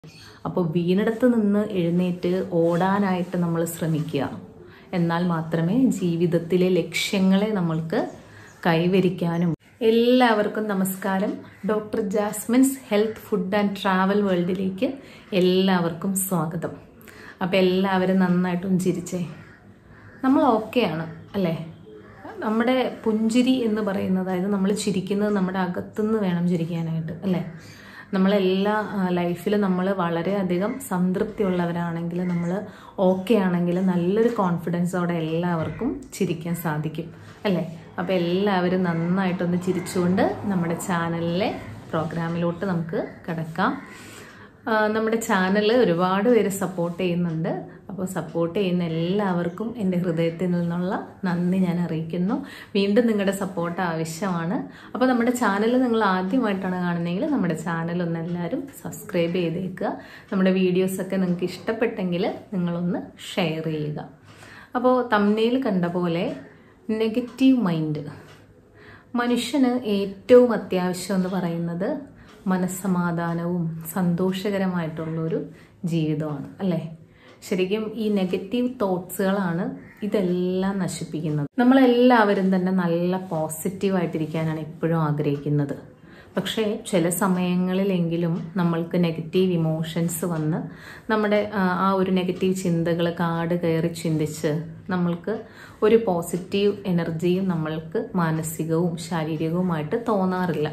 അപ്പോൾ വീണിടത്ത് നിന്ന് എഴുന്നേറ്റ് ഓടാനായിട്ട് നമ്മൾ ശ്രമിക്കുക എന്നാൽ മാത്രമേ ജീവിതത്തിലെ ലക്ഷ്യങ്ങളെ നമ്മൾക്ക് കൈവരിക്കാനും എല്ലാവർക്കും നമസ്കാരം doctor Jasmine's health food and travel വേൾഡിലേക്ക് എല്ലാവർക്കും സ്വാഗതം അപ്പോൾ എല്ലാവരും നന്നായിട്ടും ചിരിച്ചേ നമ്മൾ ഓക്കെയാണ് അല്ലേ നമ്മുടെ പുഞ്ചിരി എന്ന് പറയുന്നത് അതായത് നമ്മൾ ചിരിക്കുന്നത് നമ്മുടെ അകത്തുനിന്ന് വേണം ചിരിക്കാനായിട്ട് അല്ലേ നമ്മളെല്ലാ ലൈഫിൽ നമ്മൾ വളരെയധികം സംതൃപ്തിയുള്ളവരാണെങ്കിൽ നമ്മൾ ഓക്കെ ആണെങ്കിൽ നല്ലൊരു കോൺഫിഡൻസോടെ എല്ലാവർക്കും ചിരിക്കാൻ സാധിക്കും അല്ലേ അപ്പോൾ എല്ലാവരും നന്നായിട്ടൊന്ന് ചിരിച്ചുകൊണ്ട് നമ്മുടെ ചാനലിലെ പ്രോഗ്രാമിലോട്ട് നമുക്ക് കിടക്കാം ആ, നമ്മുടെ ചാനൽ ഒരുപാട് പേര് സപ്പോർട്ട് ചെയ്യുന്നുണ്ട് അപ്പോൾ സപ്പോർട്ട് ചെയ്യുന്ന എല്ലാവർക്കും എൻ്റെ ഹൃദയത്തിൽ നിന്നുള്ള നന്ദി ഞാൻ അറിയിക്കുന്നു വീണ്ടും നിങ്ങളുടെ സപ്പോർട്ട് ആവശ്യമാണ് അപ്പോൾ നമ്മുടെ ചാനൽ നിങ്ങൾ ആദ്യമായിട്ടാണ് കാണുന്നതെങ്കിൽ നമ്മുടെ ചാനൽ ഒന്ന് എല്ലാവരും സബ്സ്ക്രൈബ് ചെയ്തേക്കുക നമ്മുടെ വീഡിയോസൊക്കെ നിങ്ങൾക്ക് ഇഷ്ടപ്പെട്ടെങ്കിൽ നിങ്ങളൊന്ന് ഷെയർ ചെയ്യുക അപ്പോൾ തമ്നയിൽ കണ്ട പോലെ നെഗറ്റീവ് മൈൻഡ് മനുഷ്യന് ഏറ്റവും അത്യാവശ്യം എന്ന് പറയുന്നത് മനസ്സമാധാനവും സന്തോഷകരമായിട്ടുള്ളൊരു ജീവിതമാണ് അല്ലേ ശരിക്കും ഈ നെഗറ്റീവ് തോട്ട്സുകളാണ് ഇതെല്ലാം നശിപ്പിക്കുന്നത് നമ്മളെല്ലാവരും തന്നെ നല്ല പോസിറ്റീവായിട്ടിരിക്കാനാണ് എപ്പോഴും ആഗ്രഹിക്കുന്നത് പക്ഷേ ചില സമയങ്ങളിലെങ്കിലും നമ്മൾക്ക് നെഗറ്റീവ് ഇമോഷൻസ് വന്ന് നമ്മുടെ ആ, ആ ഒരു നെഗറ്റീവ് ചിന്തകൾ കാട് കയറി ചിന്തിച്ച് നമ്മൾക്ക് ഒരു പോസിറ്റീവ് എനർജിയും നമ്മൾക്ക് മാനസികവും ശാരീരികവുമായിട്ട് തോന്നാറില്ല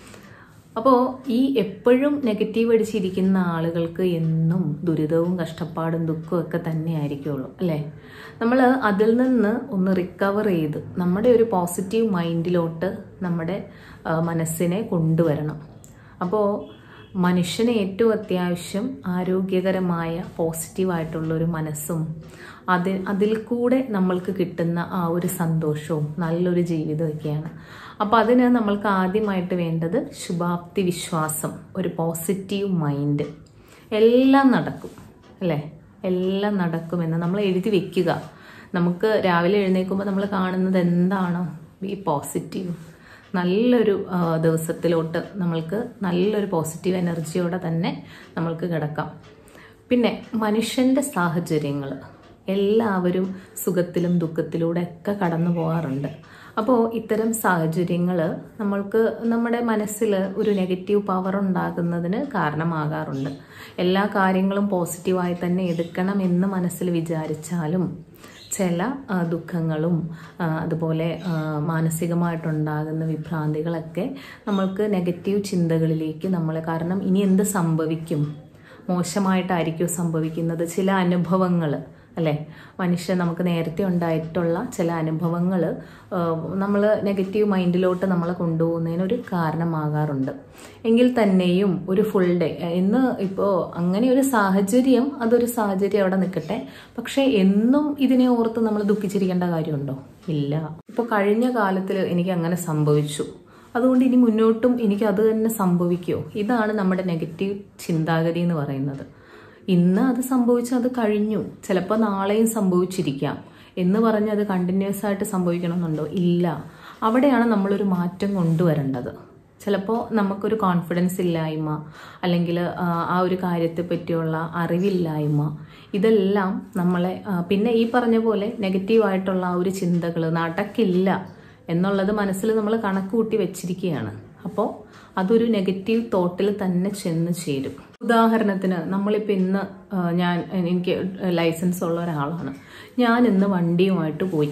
അപ്പോൾ ഈ എപ്പോഴും നെഗറ്റീവ് അടിച്ചിരിക്കുന്ന ആളുകൾക്ക് എന്നും ദുരിതവും കഷ്ടപ്പാടും ദുഃഖവും ഒക്കെ തന്നെ ആയിരിക്കുള്ളൂ അല്ലേ നമ്മൾ അതിൽ നിന്ന് ഒന്ന് റിക്കവർ ചെയ്ത് നമ്മുടെ ഒരു പോസിറ്റീവ് മൈൻഡിലോട്ട് നമ്മുടെ ആ, മനസ്സിനെ കൊണ്ടുവരണം അപ്പോൾ മനുഷ്യന് ഏറ്റവും അത്യാവശ്യം ആരോഗ്യകരമായ പോസിറ്റീവായിട്ടുള്ളൊരു മനസ്സും അതിൽ അതിൽ കൂടെ നമ്മൾക്ക് കിട്ടുന്ന ആ ഒരു സന്തോഷവും നല്ലൊരു ജീവിതമൊക്കെയാണ് അപ്പോൾ അതിന് നമ്മൾക്ക് ആദ്യമായിട്ട് വേണ്ടത് ശുഭാപ്തി വിശ്വാസം ഒരു പോസിറ്റീവ് മൈൻഡ് എല്ലാം നടക്കും അല്ലേ എല്ലാം നടക്കുമെന്ന് നമ്മൾ എഴുതി വെക്കുക നമുക്ക് രാവിലെ എഴുന്നേൽക്കുമ്പോൾ നമ്മൾ കാണുന്നത് എന്താണോ ഈ പോസിറ്റീവ് നല്ലൊരു ആ, ദിവസത്തിലോട്ട് നമ്മൾക്ക് നല്ലൊരു പോസിറ്റീവ് എനർജിയോടെ തന്നെ നമ്മൾക്ക് കിടക്കാം പിന്നെ മനുഷ്യൻ്റെ സാഹചര്യങ്ങൾ എല്ലാവരും സുഖത്തിലും ദുഃഖത്തിലൂടെ ഒക്കെ കടന്നു പോകാറുണ്ട് അപ്പോൾ ഇത്തരം സാഹചര്യങ്ങൾ നമ്മൾക്ക് നമ്മുടെ മനസ്സിൽ ഒരു നെഗറ്റീവ് പവർ ഉണ്ടാകുന്നതിന് കാരണമാകാറുണ്ട് എല്ലാ കാര്യങ്ങളും പോസിറ്റീവായി തന്നെ എടുക്കണം എന്ന് മനസ്സിൽ വിചാരിച്ചാലും ചില ആ, ദുഃഖങ്ങളും ആ, അതുപോലെ ആ, മാനസികമായിട്ടുണ്ടാകുന്ന വിഭ്രാന്തികളൊക്കെ നമ്മൾക്ക് നെഗറ്റീവ് ചിന്തകളിലേക്ക് നമ്മളെ കാരണം ഇനി എന്ത് സംഭവിക്കും മോശമായിട്ടായിരിക്കും സംഭവിക്കുന്നത് ചില അനുഭവങ്ങൾ അല്ലേ മനുഷ്യൻ നമുക്ക് നേരത്തെ ഉണ്ടായിട്ടുള്ള ചില അനുഭവങ്ങൾ നമ്മൾ നെഗറ്റീവ് മൈൻഡിലോട്ട് നമ്മളെ കൊണ്ടുപോകുന്നതിന് ഒരു കാരണമാകാറുണ്ട് എങ്കിൽ തന്നെയും ഒരു ഫുൾ ഡേ ഇന്ന് ഇപ്പോൾ അങ്ങനെ ഒരു സാഹചര്യം അതൊരു സാഹചര്യം അവിടെ നിൽക്കട്ടെ പക്ഷേ എന്നും ഇതിനെ ഓർത്ത് നമ്മൾ ദുഃഖിച്ചിരിക്കേണ്ട കാര്യമുണ്ടോ ഇല്ല ഇപ്പോൾ കഴിഞ്ഞ കാലത്തിൽ എനിക്ക് അങ്ങനെ സംഭവിച്ചു അതുകൊണ്ട് ഇനി മുന്നോട്ടും എനിക്ക് അത് തന്നെ സംഭവിക്കുമോ ഇതാണ് നമ്മുടെ നെഗറ്റീവ് ചിന്താഗതി എന്ന് പറയുന്നത് ഇന്ന് അത് സംഭവിച്ചു അത് കഴിഞ്ഞു ചിലപ്പോൾ നാളെയും സംഭവിച്ചിരിക്കാം എന്ന് പറഞ്ഞ് അത് കണ്ടിന്യൂസ് ആയിട്ട് സംഭവിക്കണമെന്നുണ്ടോ ഇല്ല അവിടെയാണ് നമ്മളൊരു മാറ്റം കൊണ്ടുവരേണ്ടത് ചിലപ്പോൾ നമുക്കൊരു കോൺഫിഡൻസ് ഇല്ലായ്മ അല്ലെങ്കിൽ ആ, ആ ഒരു കാര്യത്തെ പറ്റിയുള്ള അറിവില്ലായ്മ ഇതെല്ലാം നമ്മളെ ആ, പിന്നെ ഈ പറഞ്ഞ പോലെ നെഗറ്റീവായിട്ടുള്ള ആ ഒരു ചിന്തകൾ നടക്കില്ല എന്നുള്ളത് മനസ്സിൽ നമ്മൾ കണക്ക് കൂട്ടി വെച്ചിരിക്കുകയാണ് അപ്പോൾ അതൊരു നെഗറ്റീവ് തോട്ടിൽ തന്നെ ചെന്ന് ചേരും ഉദാഹരണത്തിന് നമ്മളിപ്പോൾ ഇന്ന് ആ, ഞാൻ എനിക്ക് ലൈസൻസ് ഉള്ള ഒരാളാണ് ഞാൻ ഇന്ന് വണ്ടിയുമായിട്ട് പോയി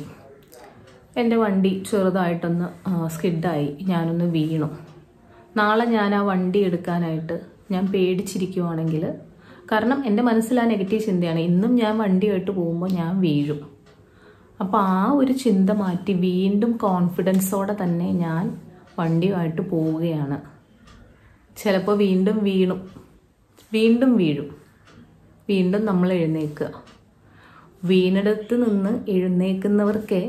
എൻ്റെ വണ്ടി ചെറുതായിട്ടൊന്ന് ആ, സ്കിഡായി ഞാനൊന്ന് വീണു നാളെ ഞാൻ ആ വണ്ടി എടുക്കാനായിട്ട് ഞാൻ പേടിച്ചിരിക്കുവാണെങ്കിൽ കാരണം എൻ്റെ മനസ്സിൽ ആ നെഗറ്റീവ് ചിന്തയാണ് ഇന്നും ഞാൻ വണ്ടിയായിട്ട് പോകുമ്പോൾ ഞാൻ വീഴും അപ്പോൾ ആ ഒരു ചിന്ത മാറ്റി വീണ്ടും കോൺഫിഡൻസോടെ തന്നെ ഞാൻ വണ്ടിയുമായിട്ട് പോവുകയാണ് ചിലപ്പോൾ വീണ്ടും വീണു വീണ്ടും വീഴും വീണ്ടും നമ്മൾ എഴുന്നേൽക്കുക വീണിടത്ത് നിന്ന് എഴുന്നേൽക്കുന്നവർക്കേ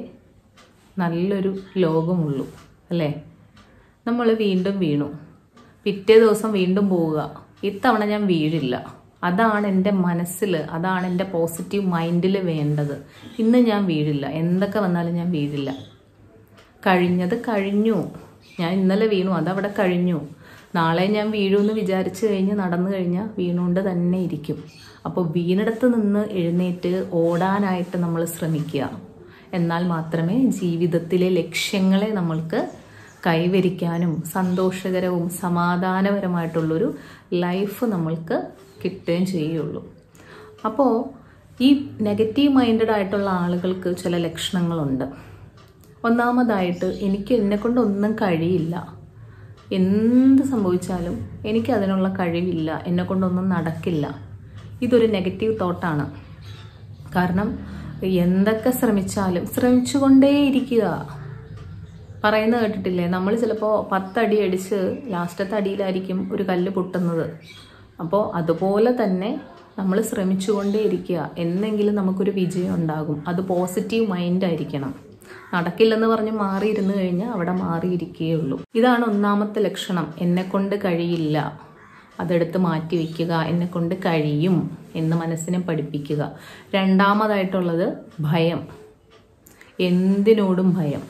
നല്ലൊരു ലോകമുള്ളൂ അല്ലേ നമ്മൾ വീണ്ടും വീണു പിറ്റേ ദിവസം വീണ്ടും പോവുക ഇത്തവണ ഞാൻ വീഴില്ല അതാണ് എൻ്റെ മനസ്സിൽ അതാണ് എൻ്റെ പോസിറ്റീവ് മൈൻഡിൽ വേണ്ടത് ഇന്ന് ഞാൻ വീഴില്ല എന്തൊക്കെ വന്നാലും ഞാൻ വീഴില്ല കഴിഞ്ഞത് കഴിഞ്ഞു ഞാൻ ഇന്നലെ വീണു അതവിടെ കഴിഞ്ഞു നാളെ ഞാൻ വീഴുമെന്ന് വിചാരിച്ചു കഴിഞ്ഞ് നടന്നു കഴിഞ്ഞാൽ വീണുകൊണ്ട് തന്നെ ഇരിക്കും അപ്പോൾ വീണിടത്ത് നിന്ന് എഴുന്നേറ്റ് ഓടാനായിട്ട് നമ്മൾ ശ്രമിക്കുക എന്നാൽ മാത്രമേ ജീവിതത്തിലെ ലക്ഷ്യങ്ങളെ നമ്മൾക്ക് കൈവരിക്കാനും സന്തോഷകരവും സമാധാനപരമായിട്ടുള്ളൊരു ലൈഫ് നമ്മൾക്ക് കിട്ടുകയും ചെയ്യുള്ളൂ അപ്പോൾ ഈ നെഗറ്റീവ് മൈൻഡഡ് ആയിട്ടുള്ള ആളുകൾക്ക് ചില ലക്ഷണങ്ങളുണ്ട് ഒന്നാമതായിട്ട് എനിക്ക് എന്നെക്കൊണ്ട് ഒന്നും കഴിയില്ല എന്ത് സംഭവിച്ചാലും എനിക്ക് അതിനുള്ള കഴിവില്ല എന്നെക്കൊണ്ടൊന്നും നടക്കില്ല ഇതൊരു നെഗറ്റീവ് തോട്ടാണ് കാരണം എന്തൊക്കെ ശ്രമിച്ചാലും ശ്രമിച്ചുകൊണ്ടേയിരിക്കുക പറയുന്നത് കേട്ടിട്ടില്ലേ നമ്മൾ ചിലപ്പോൾ പത്തടി അടിച്ച് ലാസ്റ്റത്തെ അടിയിലായിരിക്കും ഒരു കല്ല് പൊട്ടുന്നത് അപ്പോൾ അതുപോലെ തന്നെ നമ്മൾ ശ്രമിച്ചുകൊണ്ടേയിരിക്കുക എന്നെങ്കിലും നമുക്കൊരു വിജയം ഉണ്ടാകും അത് പോസിറ്റീവ് മൈൻഡ് ആയിരിക്കണം നടക്കില്ലെന്ന് പറഞ്ഞ് മാറിയിരുന്നു കഴിഞ്ഞാൽ അവിടെ മാറിയിരിക്കുകയുള്ളൂ ഇതാണ് ഒന്നാമത്തെ ലക്ഷണം എന്നെ കൊണ്ട് കഴിയില്ല അതെടുത്ത് മാറ്റി വയ്ക്കുക എന്നെ കൊണ്ട് കഴിയും എന്ന് മനസ്സിനെ പഠിപ്പിക്കുക രണ്ടാമതായിട്ടുള്ളത് ഭയം എന്തിനോടും ഭയം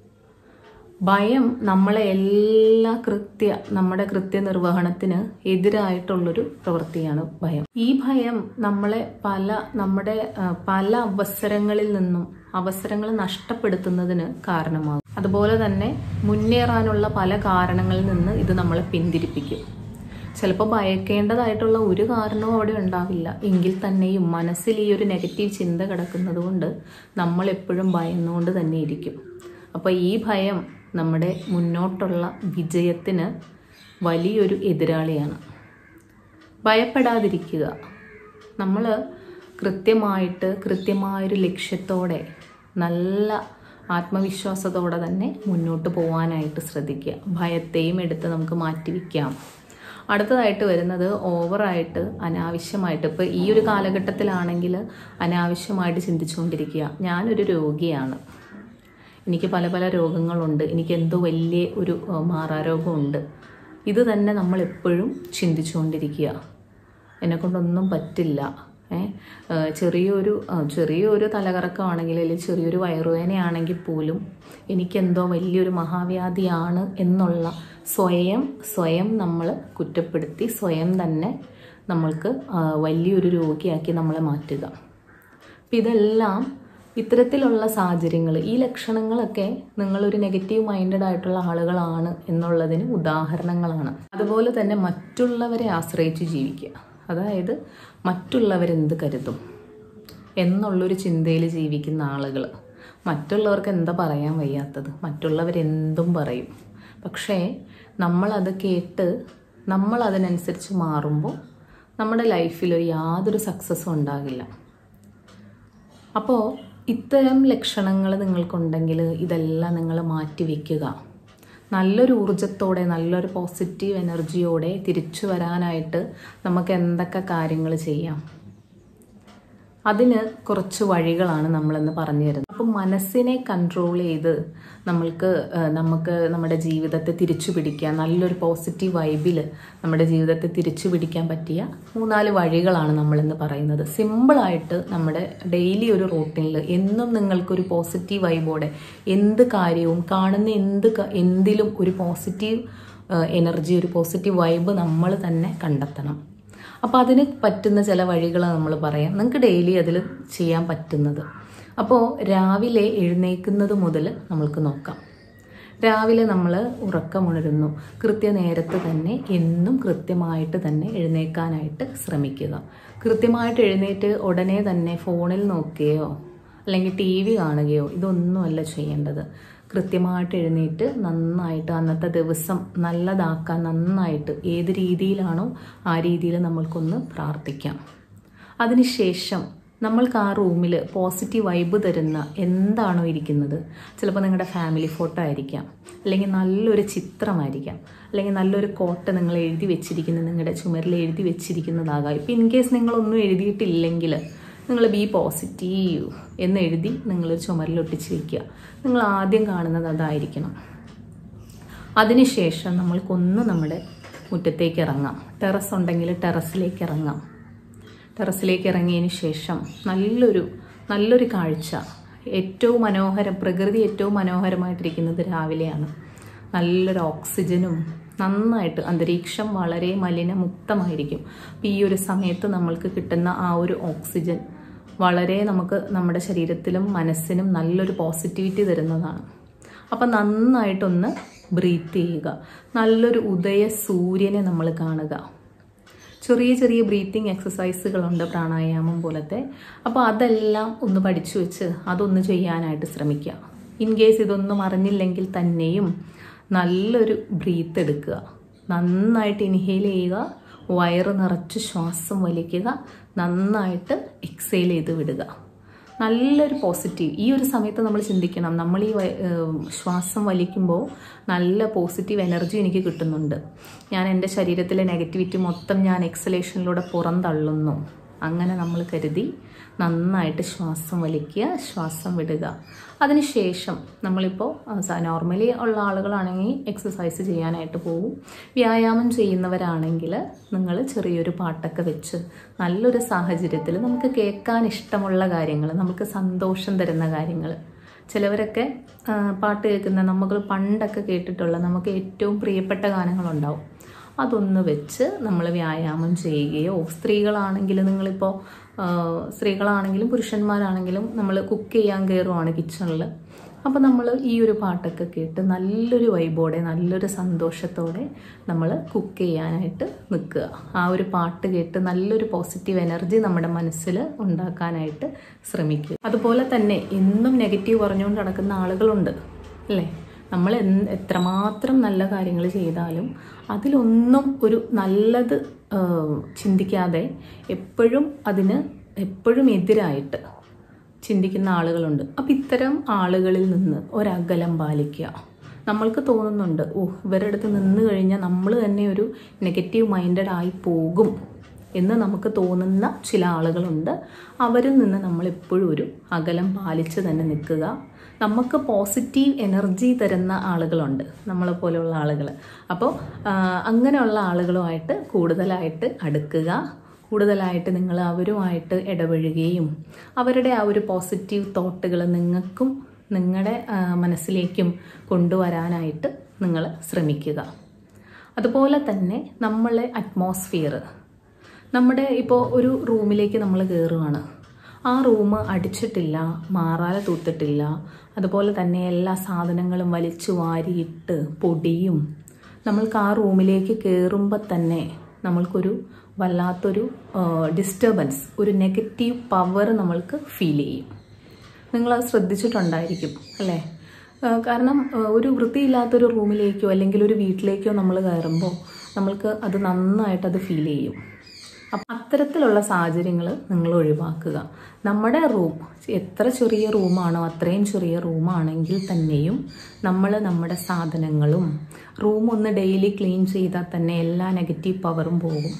ഭയം നമ്മളെ എല്ലാ കൃത്യ നമ്മുടെ കൃത്യനിർവഹണത്തിന് എതിരായിട്ടുള്ളൊരു പ്രവൃത്തിയാണ് ഭയം ഈ ഭയം നമ്മളെ പല നമ്മുടെ ആ, പല അവസരങ്ങളിൽ നിന്നും അവസരങ്ങൾ നഷ്ടപ്പെടുത്തുന്നതിന് കാരണമാകും അതുപോലെ തന്നെ മുന്നേറാനുള്ള പല കാരണങ്ങളിൽ നിന്ന് ഇത് നമ്മളെ പിന്തിരിപ്പിക്കും ചിലപ്പോൾ ഭയക്കേണ്ടതായിട്ടുള്ള ഒരു കാരണവും അവിടെ ഉണ്ടാവില്ല എങ്കിൽ തന്നെയും മനസ്സിൽ ഈ ഒരു നെഗറ്റീവ് ചിന്ത കിടക്കുന്നത് കൊണ്ട് നമ്മൾ എപ്പോഴും ഭയന്നുകൊണ്ട് തന്നെ ഇരിക്കും അപ്പോൾ ഈ ഭയം നമ്മുടെ മുന്നോട്ടുള്ള വിജയത്തിന് വലിയൊരു എതിരാളിയാണ് ഭയപ്പെടാതിരിക്കുക നമ്മൾ കൃത്യമായിട്ട് കൃത്യമായൊരു ലക്ഷ്യത്തോടെ നല്ല ആത്മവിശ്വാസത്തോടെ തന്നെ മുന്നോട്ട് പോകാനായിട്ട് ശ്രദ്ധിക്കുക ഭയത്തെയും എടുത്ത് നമുക്ക് മാറ്റിവെക്കാം അടുത്തതായിട്ട് വരുന്നത് ഓവറായിട്ട് അനാവശ്യമായിട്ട് ഇപ്പോൾ ഈ ഒരു കാലഘട്ടത്തിലാണെങ്കിൽ അനാവശ്യമായിട്ട് ചിന്തിച്ചുകൊണ്ടിരിക്കുക ഞാനൊരു രോഗിയാണ് എനിക്ക് പല പല രോഗങ്ങളുണ്ട് എനിക്ക് എന്തോ വലിയ ഒരു ഏഹ്, മാറാരോഗമുണ്ട് ഇത് തന്നെ നമ്മൾ എപ്പോഴും ചിന്തിച്ചുകൊണ്ടിരിക്കുക എന്നെക്കൊണ്ടൊന്നും പറ്റില്ല ഏ ഏഹ്, ചെറിയൊരു ആ, ചെറിയൊരു തലകറക്കമാണെങ്കിൽ അല്ലെങ്കിൽ ചെറിയൊരു വയറുവേദനയാണെങ്കിൽ പോലും എനിക്കെന്തോ വലിയൊരു മഹാവ്യാധിയാണ് എന്നുള്ള സ്വയം സ്വയം നമ്മൾ കുറ്റപ്പെടുത്തി സ്വയം തന്നെ നമ്മൾക്ക് ആ, വലിയൊരു രോഗിയാക്കി നമ്മളെ മാറ്റുക അപ്പം ഇതെല്ലാം ഇത്തരത്തിലുള്ള സാഹചര്യങ്ങൾ ഈ ലക്ഷണങ്ങളൊക്കെ നിങ്ങളൊരു നെഗറ്റീവ് മൈൻഡഡ് ആയിട്ടുള്ള ആളുകളാണ് എന്നുള്ളതിന് ഉദാഹരണങ്ങളാണ് അതുപോലെ തന്നെ മറ്റുള്ളവരെ ആശ്രയിച്ച് ജീവിക്കുക അതായത് മറ്റുള്ളവരെന്ത് കരുതും എന്നുള്ളൊരു ചിന്തയിൽ ജീവിക്കുന്ന ആളുകൾ മറ്റുള്ളവർക്ക് എന്താ പറയാൻ വയ്യാത്തത് മറ്റുള്ളവരെന്തും പറയും പക്ഷേ നമ്മളത് കേട്ട് നമ്മൾ അതിനനുസരിച്ച് മാറുമ്പോൾ നമ്മുടെ ലൈഫിൽ യാതൊരു സക്സസ്സും ഉണ്ടാകില്ല അപ്പോൾ ഇത്തരം ലക്ഷണങ്ങൾ നിങ്ങൾക്കുണ്ടെങ്കിൽ ഇതെല്ലാം നിങ്ങൾ മാറ്റി വയ്ക്കുക നല്ലൊരു ഊർജത്തോടെ നല്ലൊരു പോസിറ്റീവ് എനർജിയോടെ തിരിച്ചു വരാനായിട്ട് നമുക്ക് എന്തൊക്കെ കാര്യങ്ങൾ ചെയ്യാം അതിന് കുറച്ച് വഴികളാണ് നമ്മളിന്ന് പറഞ്ഞു തരുന്നത് അപ്പം മനസ്സിനെ കൺട്രോൾ ചെയ്ത് നമ്മൾക്ക് ആ, നമുക്ക് നമ്മുടെ ജീവിതത്തെ തിരിച്ചു പിടിക്കാൻ നല്ലൊരു പോസിറ്റീവ് വൈബിൽ നമ്മുടെ ജീവിതത്തെ തിരിച്ചു പിടിക്കാൻ പറ്റിയ മൂന്നാല് വഴികളാണ് നമ്മളിന്ന് പറയുന്നത് സിമ്പിളായിട്ട് നമ്മുടെ ഡെയിലി ഒരു റൂട്ടീനിൽ എന്നും നിങ്ങൾക്കൊരു പോസിറ്റീവ് വൈബോടെ എന്ത് കാര്യവും കാണുന്ന എന്ത് ക- എന്തിലും ഒരു പോസിറ്റീവ് എനർജി ഒരു പോസിറ്റീവ് വൈബ് നമ്മൾ തന്നെ കണ്ടെത്തണം അപ്പോൾ അതിന് പറ്റുന്ന ചില വഴികൾ നമ്മൾ പറയാം നിങ്ങൾക്ക് ഡെയിലി അതിൽ ചെയ്യാൻ പറ്റുന്നത് അപ്പോൾ രാവിലെ എഴുന്നേൽക്കുന്നത് മുതൽ നമ്മൾക്ക് നോക്കാം രാവിലെ നമ്മൾ ഉറക്കമുണരുന്നു കൃത്യനേരത്ത് തന്നെ എന്നും കൃത്യമായിട്ട് തന്നെ എഴുന്നേൽക്കാനായിട്ട് ശ്രമിക്കുക കൃത്യമായിട്ട് എഴുന്നേറ്റ് ഉടനെ തന്നെ ഫോണിൽ നോക്കുകയോ അല്ലെങ്കിൽ ടി വി കാണുകയോ ഇതൊന്നുമല്ല ചെയ്യേണ്ടത് കൃത്യമായിട്ട് എഴുന്നേറ്റ് നന്നായിട്ട് അന്നത്തെ ദിവസം നല്ലതാക്കാൻ നന്നായിട്ട് ഏത് രീതിയിലാണോ ആ രീതിയിൽ നമ്മൾക്കൊന്ന് പ്രാർത്ഥിക്കാം അതിനുശേഷം നമ്മൾക്ക് ആ റൂമിൽ പോസിറ്റീവ് വൈബ് തരുന്ന എന്താണോ ഇരിക്കുന്നത് ചിലപ്പോൾ നിങ്ങളുടെ ഫാമിലി ഫോട്ടോ ആയിരിക്കാം അല്ലെങ്കിൽ നല്ലൊരു ചിത്രമായിരിക്കാം അല്ലെങ്കിൽ നല്ലൊരു കോട്ട നിങ്ങൾ എഴുതി വെച്ചിരിക്കുന്ന നിങ്ങളുടെ ചുമരിൽ എഴുതി വെച്ചിരിക്കുന്നതാകാം ഇപ്പം ഇൻ കേസ് നിങ്ങളൊന്നും എഴുതിയിട്ടില്ലെങ്കിൽ നിങ്ങൾ ബി പോസിറ്റീവ് എന്ന് എഴുതി നിങ്ങൾ ചുമരിൽ ഒട്ടിച്ച് വയ്ക്കുക നിങ്ങൾ ആദ്യം കാണുന്നത് അതായിരിക്കണം അതിനുശേഷം നമ്മൾക്കൊന്ന് നമ്മുടെ മുറ്റത്തേക്ക് ഇറങ്ങാം ടെറസ് ഉണ്ടെങ്കിൽ ടെറസിലേക്ക് ഇറങ്ങാം ടെറസിലേക്ക് ഇറങ്ങിയതിന് ശേഷം നല്ലൊരു നല്ലൊരു കാഴ്ച ഏറ്റവും മനോഹരം പ്രകൃതി ഏറ്റവും മനോഹരമായിട്ടിരിക്കുന്നത് രാവിലെയാണ് നല്ലൊരു ഓക്സിജനും നന്നായിട്ട് അന്തരീക്ഷം വളരെ മലിനമുക്തമായിരിക്കും അപ്പം ഈ ഒരു സമയത്ത് നമ്മൾക്ക് കിട്ടുന്ന ആ ഒരു ഓക്സിജൻ വളരെ നമുക്ക് നമ്മുടെ ശരീരത്തിലും മനസ്സിനും നല്ലൊരു പോസിറ്റിവിറ്റി തരുന്നതാണ് അപ്പം നന്നായിട്ടൊന്ന് ബ്രീത്ത് ചെയ്യുക നല്ലൊരു ഉദയ സൂര്യനെ നമ്മൾ കാണുക ചെറിയ ചെറിയ ബ്രീത്തിങ് എക്സസൈസുകളുണ്ട് പ്രാണായാമം പോലത്തെ അപ്പോൾ അതെല്ലാം ഒന്ന് പഠിച്ചു വെച്ച് അതൊന്ന് ചെയ്യാനായിട്ട് ശ്രമിക്കുക ഇൻ കേസ് ഇതൊന്നും അറിഞ്ഞില്ലെങ്കിൽ തന്നെയും നല്ലൊരു ബ്രീത്ത് എടുക്കുക നന്നായിട്ട് ഇൻഹെയിൽ ചെയ്യുക വയറ് നിറച്ച് ശ്വാസം വലിക്കുക നന്നായിട്ട് എക്സെയിൽ ചെയ്ത് വിടുക നല്ലൊരു പോസിറ്റീവ് ഈ ഒരു സമയത്ത് നമ്മൾ ചിന്തിക്കണം നമ്മൾ ഈ വ- ഏഹ് ശ്വാസം വലിക്കുമ്പോൾ നല്ല പോസിറ്റീവ് എനർജി എനിക്ക് കിട്ടുന്നുണ്ട് ഞാൻ എൻ്റെ ശരീരത്തിലെ നെഗറ്റിവിറ്റി മൊത്തം ഞാൻ എക്സലേഷനിലൂടെ പുറന്തള്ളുന്നു അങ്ങനെ നമ്മൾ കരുതി നന്നായിട്ട് ശ്വാസം വലിക്കുക ശ്വാസം വിടുക അതിനുശേഷം നമ്മളിപ്പോൾ നോർമലി ഉള്ള ആളുകളാണെങ്കിൽ എക്സസൈസ് ചെയ്യാനായിട്ട് പോകും വ്യായാമം ചെയ്യുന്നവരാണെങ്കിൽ നിങ്ങൾ ചെറിയൊരു പാട്ടൊക്കെ വെച്ച് നല്ലൊരു സാഹചര്യത്തിൽ നമുക്ക് കേൾക്കാൻ ഇഷ്ടമുള്ള കാര്യങ്ങൾ നമുക്ക് സന്തോഷം തരുന്ന കാര്യങ്ങൾ ചിലവരൊക്കെ ആ, പാട്ട് കേൾക്കുന്ന നമ്മൾ പണ്ടൊക്കെ കേട്ടിട്ടുള്ള നമുക്ക് ഏറ്റവും പ്രിയപ്പെട്ട ഗാനങ്ങളുണ്ടാവും അതൊന്ന് വെച്ച് നമ്മൾ വ്യായാമം ചെയ്യുകയോ സ്ത്രീകളാണെങ്കിൽ നിങ്ങളിപ്പോൾ ആ, സ്ത്രീകളാണെങ്കിലും പുരുഷന്മാരാണെങ്കിലും നമ്മൾ കുക്ക് ചെയ്യാൻ കയറുവാണ് കിച്ചണിൽ അപ്പോൾ നമ്മൾ ഈ ഒരു പാട്ടൊക്കെ കേട്ട് നല്ലൊരു വൈബോടെ നല്ലൊരു സന്തോഷത്തോടെ നമ്മൾ കുക്ക് ചെയ്യാനായിട്ട് നിൽക്കുക ആ ഒരു പാട്ട് കേട്ട് നല്ലൊരു പോസിറ്റീവ് എനർജി നമ്മുടെ മനസ്സിൽ ഉണ്ടാക്കാനായിട്ട് ശ്രമിക്കുക അതുപോലെ തന്നെ എന്നും നെഗറ്റീവ് പറഞ്ഞുകൊണ്ട് നടക്കുന്ന ആളുകളുണ്ട് അല്ലേ നമ്മൾ എന്ത് എത്രമാത്രം നല്ല കാര്യങ്ങൾ ചെയ്താലും അതിലൊന്നും ഒരു നല്ലത് ആ, ചിന്തിക്കാതെ എപ്പോഴും അതിന് എപ്പോഴും എതിരായിട്ട് ചിന്തിക്കുന്ന ആളുകളുണ്ട് അപ്പം ഇത്തരം ആളുകളിൽ നിന്ന് ഒരകലം പാലിക്കുക നമ്മൾക്ക് തോന്നുന്നുണ്ട് ഓ ഇവരുടെ അടുത്ത് നിന്ന് കഴിഞ്ഞാൽ നമ്മൾ തന്നെ ഒരു നെഗറ്റീവ് മൈൻഡഡ് ആയി പോകും എന്ന് നമുക്ക് തോന്നുന്ന ചില ആളുകളുണ്ട് അവരിൽ നിന്ന് നമ്മൾ എപ്പോഴും ഒരു അകലം പാലിച്ച് തന്നെ നിൽക്കുക നമുക്ക് പോസിറ്റീവ് എനർജി തരുന്ന ആളുകളുണ്ട് നമ്മളെ പോലെയുള്ള ആളുകൾ അപ്പോൾ അങ്ങനെയുള്ള ആളുകളുമായിട്ട് കൂടുതലായിട്ട് അടുക്കുക കൂടുതലായിട്ട് നിങ്ങൾ അവരുമായിട്ട് ഇടപഴകുകയും അവരുടെ ആ ഒരു പോസിറ്റീവ് തോട്ടുകൾ നിങ്ങൾക്കും നിങ്ങളുടെ ആ, മനസ്സിലേക്കും കൊണ്ടുവരാനായിട്ട് നിങ്ങൾ ശ്രമിക്കുക അതുപോലെ തന്നെ നമ്മളെ അറ്റ്മോസ്ഫിയർ നമ്മുടെ ഇപ്പോൾ ഒരു റൂമിലേക്ക് നമ്മൾ കയറുകയാണ് ആ റൂം അടിച്ചിട്ടില്ല മാറാല തൂത്തിട്ടില്ല അതുപോലെ തന്നെ എല്ലാ സാധനങ്ങളും വലിച്ചു വാരിയിട്ട് പൊടിയും നമ്മൾക്ക് ആ റൂമിലേക്ക് കയറുമ്പോൾ തന്നെ നമ്മൾക്കൊരു വല്ലാത്തൊരു ഡിസ്റ്റർബൻസ് ഒരു നെഗറ്റീവ് പവർ നമ്മൾക്ക് ഫീൽ ചെയ്യും നിങ്ങളത് ശ്രദ്ധിച്ചിട്ടുണ്ടായിരിക്കും അല്ലേ ആ, കാരണം ആ, ഒരു വൃത്തിയില്ലാത്തൊരു റൂമിലേക്കോ അല്ലെങ്കിൽ ഒരു വീട്ടിലേക്കോ നമ്മൾ കയറുമ്പോൾ നമ്മൾക്ക് അത് നന്നായിട്ട് അത് ഫീൽ ചെയ്യും അപ്പം അത്തരത്തിലുള്ള സാഹചര്യങ്ങൾ നിങ്ങൾ ഒഴിവാക്കുക നമ്മുടെ റൂം എത്ര ചെറിയ റൂമാണോ അത്രയും ചെറിയ റൂമാണെങ്കിൽ തന്നെയും നമ്മൾ നമ്മുടെ സാധനങ്ങളും റൂം ഒന്ന് ഡെയിലി ക്ലീൻ ചെയ്താൽ തന്നെ എല്ലാ നെഗറ്റീവ് പവറും പോകും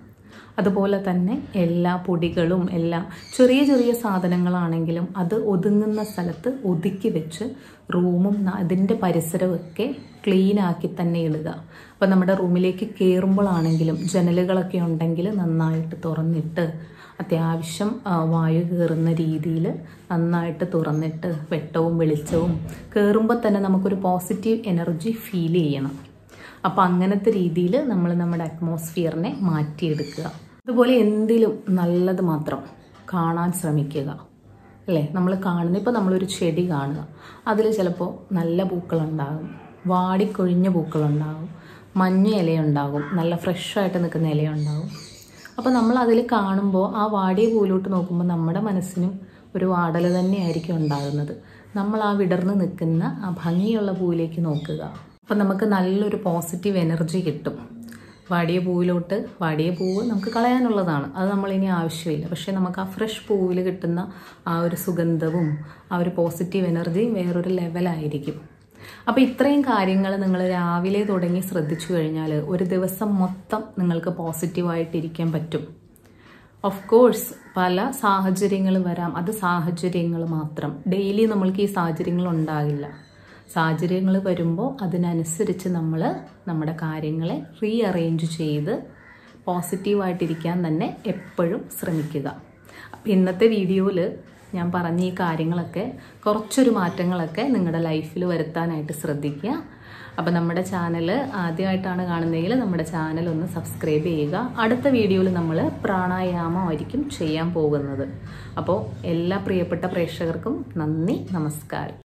അതുപോലെ തന്നെ എല്ലാ പൊടികളും എല്ലാം ചെറിയ ചെറിയ സാധനങ്ങളാണെങ്കിലും അത് ഒതുങ്ങുന്ന സ്ഥലത്ത് ഒതുക്കി വെച്ച് റൂമും ന- അതിൻ്റെ പരിസരമൊക്കെ ക്ലീൻ ആക്കി തന്നെ ഇടുക അപ്പോൾ നമ്മുടെ റൂമിലേക്ക് കയറുമ്പോഴാണെങ്കിലും ജനലുകളൊക്കെ ഉണ്ടെങ്കിൽ നന്നായിട്ട് തുറന്നിട്ട് അത്യാവശ്യം ആ, വായു കയറുന്ന രീതിയിൽ നന്നായിട്ട് തുറന്നിട്ട് വെട്ടവും വെളിച്ചവും കയറുമ്പോൾ തന്നെ നമുക്കൊരു പോസിറ്റീവ് എനർജി ഫീൽ ചെയ്യണം അപ്പോൾ അങ്ങനത്തെ രീതിയിൽ നമ്മൾ നമ്മുടെ അറ്റ്മോസ്ഫിയറിനെ മാറ്റിയെടുക്കുക അതുപോലെ എന്തിലും നല്ലത് മാത്രം കാണാൻ ശ്രമിക്കുക അല്ലേ നമ്മൾ കാണുന്ന ഇപ്പോൾ നമ്മളൊരു ചെടി കാണുക അതിൽ ചിലപ്പോൾ നല്ല പൂക്കളുണ്ടാകും വാടിക്കൊഴിഞ്ഞ പൂക്കളുണ്ടാകും മഞ്ഞ ഇലയുണ്ടാകും നല്ല ഫ്രഷായിട്ട് നിൽക്കുന്ന ഇലയുണ്ടാകും അപ്പോൾ നമ്മൾ അതിൽ കാണുമ്പോൾ ആ വാടിയ പൂവിലോട്ട് നോക്കുമ്പോൾ നമ്മുടെ മനസ്സിനും ഒരു വാടൽ തന്നെയായിരിക്കും ഉണ്ടാകുന്നത് നമ്മൾ ആ വിടർന്ന് നിൽക്കുന്ന ആ ഭംഗിയുള്ള പൂവിലേക്ക് നോക്കുക അപ്പം നമുക്ക് നല്ലൊരു പോസിറ്റീവ് എനർജി കിട്ടും വാടിയ പൂവിലോട്ട് വാടിയ പൂവ് നമുക്ക് കളയാനുള്ളതാണ് അത് നമ്മളിനി ആവശ്യമില്ല പക്ഷേ നമുക്ക് ആ ഫ്രഷ് പൂവിൽ കിട്ടുന്ന ആ ഒരു സുഗന്ധവും ആ ഒരു പോസിറ്റീവ് എനർജിയും വേറൊരു ലെവലായിരിക്കും അപ്പോൾ ഇത്രയും കാര്യങ്ങൾ നിങ്ങൾ രാവിലെ തുടങ്ങി ശ്രദ്ധിച്ചു കഴിഞ്ഞാൽ ഒരു ദിവസം മൊത്തം നിങ്ങൾക്ക് പോസിറ്റീവായിട്ടിരിക്കാൻ പറ്റും ഓഫ് കോഴ്സ് പല സാഹചര്യങ്ങൾ വരാം അത് സാഹചര്യങ്ങൾ മാത്രം ഡെയിലി നമ്മൾക്ക് ഈ സാഹചര്യങ്ങൾ ഉണ്ടാകില്ല സാഹചര്യങ്ങൾ വരുമ്പോൾ അതിനനുസരിച്ച് നമ്മൾ നമ്മുടെ കാര്യങ്ങളെ റീഅറേഞ്ച് ചെയ്ത് പോസിറ്റീവായിട്ടിരിക്കാൻ തന്നെ എപ്പോഴും ശ്രമിക്കുക അപ്പം ഇന്നത്തെ വീഡിയോയിൽ ഞാൻ പറഞ്ഞ ഈ കാര്യങ്ങളൊക്കെ കുറച്ചൊരു മാറ്റങ്ങളൊക്കെ നിങ്ങളുടെ ലൈഫിൽ വരുത്താനായിട്ട് ശ്രദ്ധിക്കുക അപ്പോൾ നമ്മുടെ ചാനൽ ആദ്യമായിട്ടാണ് കാണുന്നതെങ്കിൽ നമ്മുടെ ചാനൽ ഒന്ന് സബ്സ്ക്രൈബ് ചെയ്യുക അടുത്ത വീഡിയോയിൽ നമ്മൾ പ്രാണായാമമായിരിക്കും ചെയ്യാൻ പോകുന്നത് അപ്പോൾ എല്ലാ പ്രിയപ്പെട്ട പ്രേക്ഷകർക്കും നന്ദി നമസ്കാരം